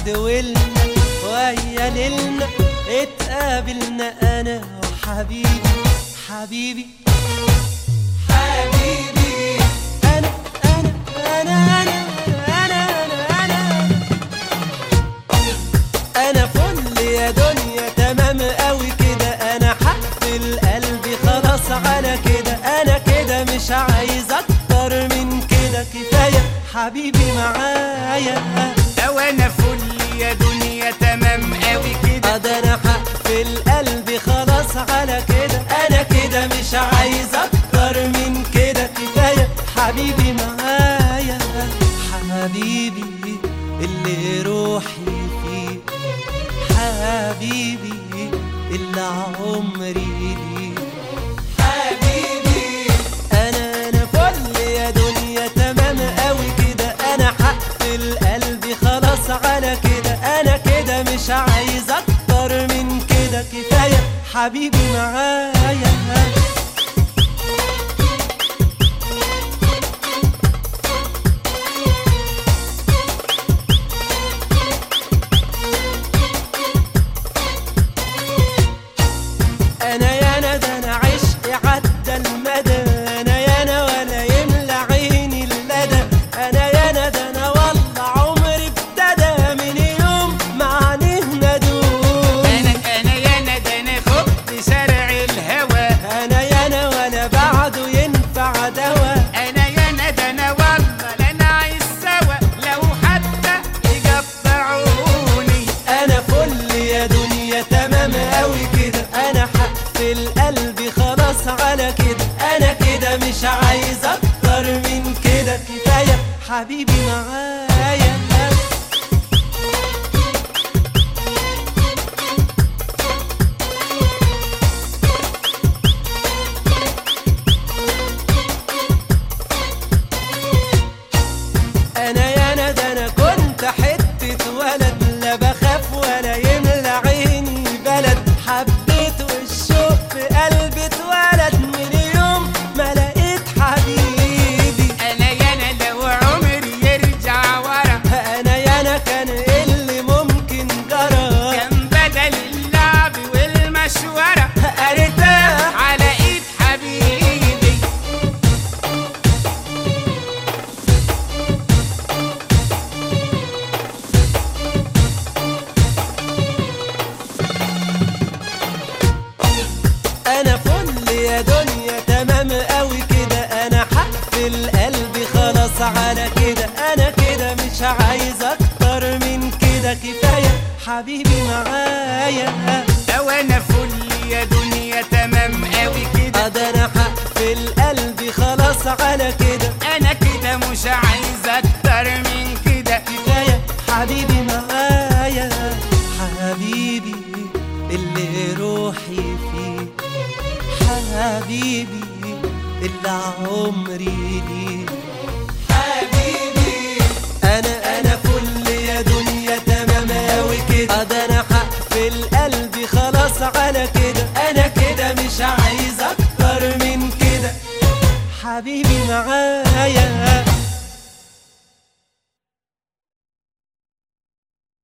تولنا ويا ليلنا اتقابلنا انا وحبيبي حبيبي حبيبي انا انا انا انا انا انا انا انا فل يا دنيا تمام قوي كده انا حقفل قلبي خلاص على كده انا كده مش عايز اكتر من كده كفايه حبيبي معايا لو انا فل يا دنيا تمام قوي كده ده انا هقفل قلبي خلاص على كده انا كده مش عايز اكتر من كده كفايه حبيبي معايا حبيبي اللي روحي فيه حبيبي اللي عمري ليه حبيبي انا انا فل يا دنيا تمام قوي كده انا هقفل قلبي خلاص على كده انا كده مش عايز اكتر من كده كفايه حبيبي معايا انا يا انا ده انا عشقي عدى المدى انا يا انا ولا يملى عيني اللدى انا يا انا ده انا والله عمري ابتدى من يوم ما عينيه ندوم انا انا يا انا ده انا خفت شارع الهوى انا يا انا ولا بعده ينفع دوا انا يا انا ده انا والله لا انا عايز سوا لو حتى يقطعوني انا فل يا دنيا تمام قوي كده انا هقفل قلبي خلاص على كده انا كده مش عايز اكتر من كده كفايه حبيبي معايا انا يا انا ده انا كنت حتة ولد لا بخاف ولا يملى عيني بلد حبيت والشوق في قلبي اتولد من يوم ما لقيت حبيبي انا يا انا لو عمري يرجع ورا انا يا انا كان إيه اللي ممكن جرى كان بدل اللعب والمشورة ارتاح على ايد حبيبي انا فل يا دنيا تمام قوي كده انا هقفل قلبي خلاص على كده انا كده مش عايز اكتر من كده كفايه حبيبي معايا لو انا فل يا دنيا تمام قوي كده ده انا هقفل قلبي خلاص على كده انا كده مش عايز اكتر من كده كفايه حبيبي معايا حبيبي اللي روحي فيه حبيبي اللي عمري ليه حبيبي انا انا فل يا دنيا تمام قوي كده ده انا هقفل قلبي خلاص على كده